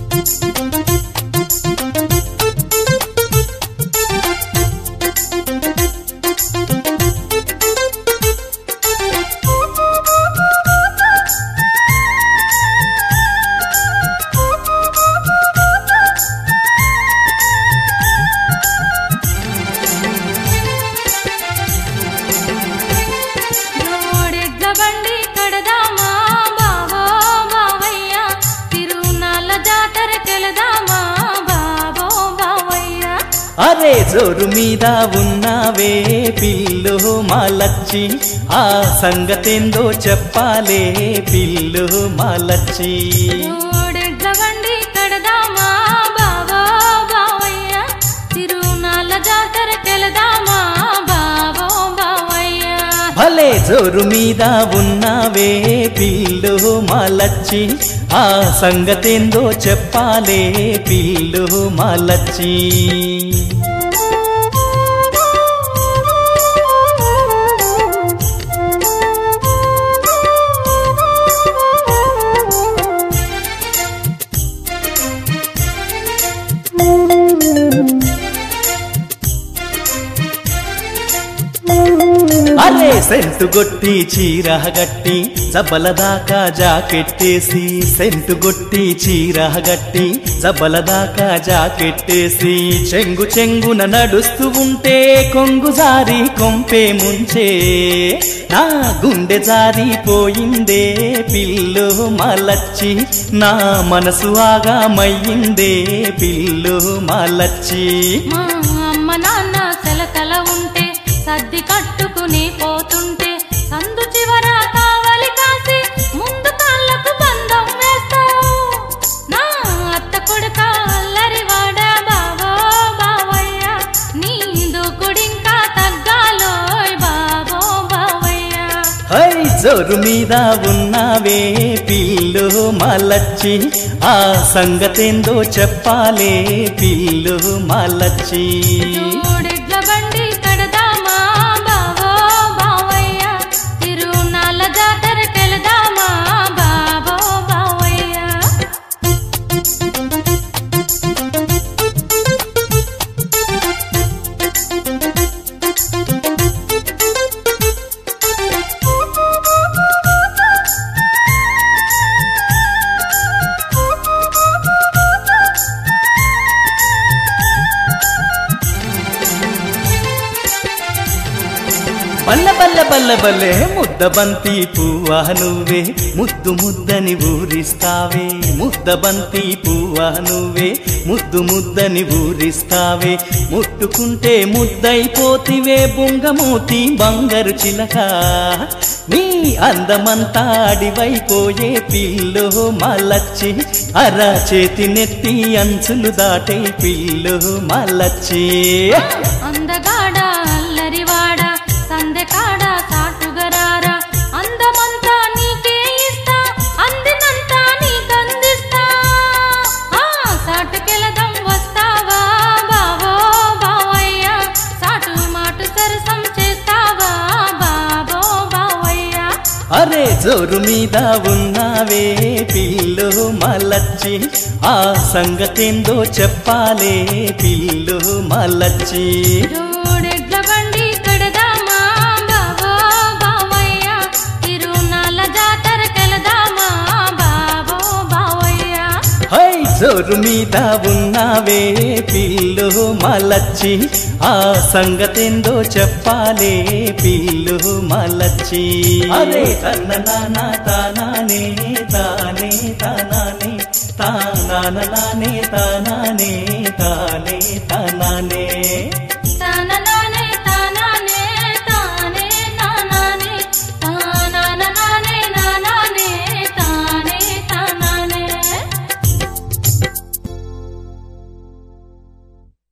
జోడెడ్ల బండి కడదామా బావో బావయ్య తిరునాళ్ళ జాతరకెళదామా బావో బావయ్య అరే జోరు మీద ఉన్నావే పిల్లు మాలచ్చి ఆ సంగతేందో చెప్పాలే పిల్లు మాలచ్చి జోడెడ్ల బండి కడదామా బావో బావయ్య తిరునాళ్ళ జాతరకెళదామా బావో బావయ్య భలే జోరు మీద ఉన్నావే పిల్లు మాలచ్చి ఆ సంగతేందో చెప్పాలే పిల్లు మాలచ్చి అరే సెంటు గొట్టి చీర గట్టి జబ్బల దాకా జాకెట్టేసి సెంటు గొట్టి చీర గట్టి జబ్బల దాకా జాకెట్టేసి చెంగు చెంగున నడుస్తూ ఉంటే కొంగు జారి కొంపే ముంచే నా గుండె జారిపోయిందే పిల్లు మలచ్చి నా మనసు ఆగా మయ్యిందే పిల్లు మలచ్చి మా అమ్మ నాన్న సెలకల ఉంటే సర్ది కట్టుకుని పోతుంటే సందు చివర కావలి కాసి ముందు కాళ్ళకు బంధం వేస్తావు నా అత్త కొడుక అల్లరి వాడా బావో బావయ్య నీ దూకుడింకా తగ్గాలోయ్ బావో బావయ్య హై జోరు మీద ఉన్నావే పిల్లు మలచ్చి ఆ సంగతేందో చెప్పాలే పిల్లు మలచ్చి జోడెడ్ల బండి కడదామా బావో బావయ్య తిరునాళ్ళ జాతరకెళదామా బావో బావయ్య బల్ల బల్ల బల్ల బల్లే ముద్ద బంతి పువ్వా నువ్వే ముద్దు ముద్దని ఊరిస్తావే ముద్ద బంతి పువ్వా నువ్వే ముద్దు ముద్దని ఊరిస్తావే ముట్టుకుంటే ముద్దైపోతివే బొంగమూతి బంగారు చిలక నీ అందమంతా అడివైపోయే పిల్లు మలచ్చి అర చేతి నెత్తి అంచులు దాటే పిల్లు మలచ్చి అందగాడ అల్లరివాడ సందెకాడ సాటుగరారా అందమంతా నీకే ఇస్తా అందినంతా నీకందిస్తా ఆ సాటుకెళదం వస్తావా బావో బావయ్య సాటు మాటు సరసం చేస్తావా బావో బావయ్య అరే జోరు మీద ఉన్నావే పిల్లు మలచ్చి ఆ సంగతేందో చెప్పాలే పిల్లు మలచ్చి జోడెడ్ల బండి కడదామా బావో బావయ్య తిరునాళ్ళ జాతరకెళదామా బావో బావయ్య హై జోరు మీద ఉన్నావే పిల్లు మలచ్చి ఆ సంగతేందో చెప్పాలే పిల్లు మలచ్చి అరే తన్న నానా తానానే తానే తానానే తానానే తానానే తానే తానానే